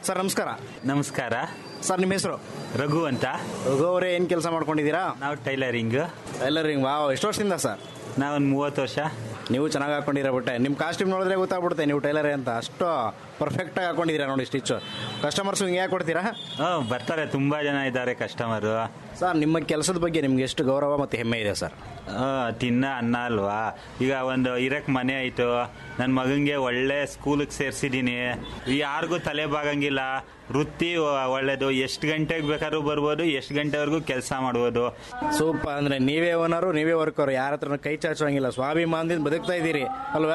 sir ನಮಸ್ಕಾರ ನಮಸ್ಕಾರ sir ನಿಮ್ಮ ಹೆಸರು ರಘು ಅಂತ ರಘು ಅವರೇ ಏನು ಕೆಲಸ ಮಾಡ್ಕೊಂಡಿದ್ದೀರಾ ನಾವು ಟೈಲರಿಂಗ್ ಟೈಲರಿಂಗ್ ವಾವ್ ಎಷ್ಟು ವರ್ಷದಿಂದ ಸರ್ ನಾವೊಂದು ಮೂವತ್ತು ವರ್ಷ ನೀವು ಚೆನ್ನಾಗಿ ಹಾಕೊಂಡಿರ ಬಿಟ್ಟೆ ನಿಮ್ಮ ಕಾಸ್ಟ್ಯೂಮ್ ನೋಡಿದ್ರೆ ಗೊತ್ತಾಗ್ಬಿಡುತ್ತೆ ನೀವು ಟೈಲರೇ ಅಂತ ಅಷ್ಟು ಪರ್ಫೆಕ್ಟಾಗಿ ಹಾಕೊಂಡಿದ್ದೀರಾ ನೋಡಿ ಸ್ಟಿಚ್ಚು ಕಸ್ಟಮರ್ಸ್ ಹಿಂಗೆ ಯಾಕೆ ಕೊಡ್ತೀರಾ ಹ್ಞೂ ಬರ್ತಾರೆ ತುಂಬ ಜನ ಇದ್ದಾರೆ ಕಸ್ಟಮರು ಸರ್ ನಿಮ್ಮ ಕೆಲಸದ ಬಗ್ಗೆ ನಿಮ್ಗೆ ಎಷ್ಟು ಗೌರವ ಮತ್ತು ಹೆಮ್ಮೆ ಇದೆ ಸರ್ ತಿನ್ನ ಅನ್ನ ಅಲ್ವಾ ಈಗ ಒಂದು ಇರಕ್ ಮನೆ ಆಯ್ತು ನನ್ನ ಮಗಂಗೆ ಒಳ್ಳೆ ಸ್ಕೂಲಿಗೆ ಸೇರ್ಸಿದೀನಿ ಯಾರಿಗೂ ತಲೆ ಬಾಗಂಗಿಲ್ಲ ವೃತ್ತಿ ಒ- ಒಳ್ಳೇದು ಎಷ್ಟು ಗಂಟೆಗೆ ಬೇಕಾದ್ರೂ ಬರ್ಬೋದು ಎಷ್ಟು ಗಂಟೆವರೆಗೂ ಕೆಲಸ ಮಾಡ್ಬೋದು ಸೂಪರ್ ಅಂದರೆ ನೀವೇ ಓನರು ನೀವೇ ವರ್ಕರು ಯಾರ ಹತ್ರನೂ ಕೈ ಚಾಚುವಂಗಿಲ್ಲ ಸ್ವಾಭಿಮಾನದಿಂದ ಬದುಕ್ತಾ ಇದ್ದೀರಿ ಅಲ್ವಾ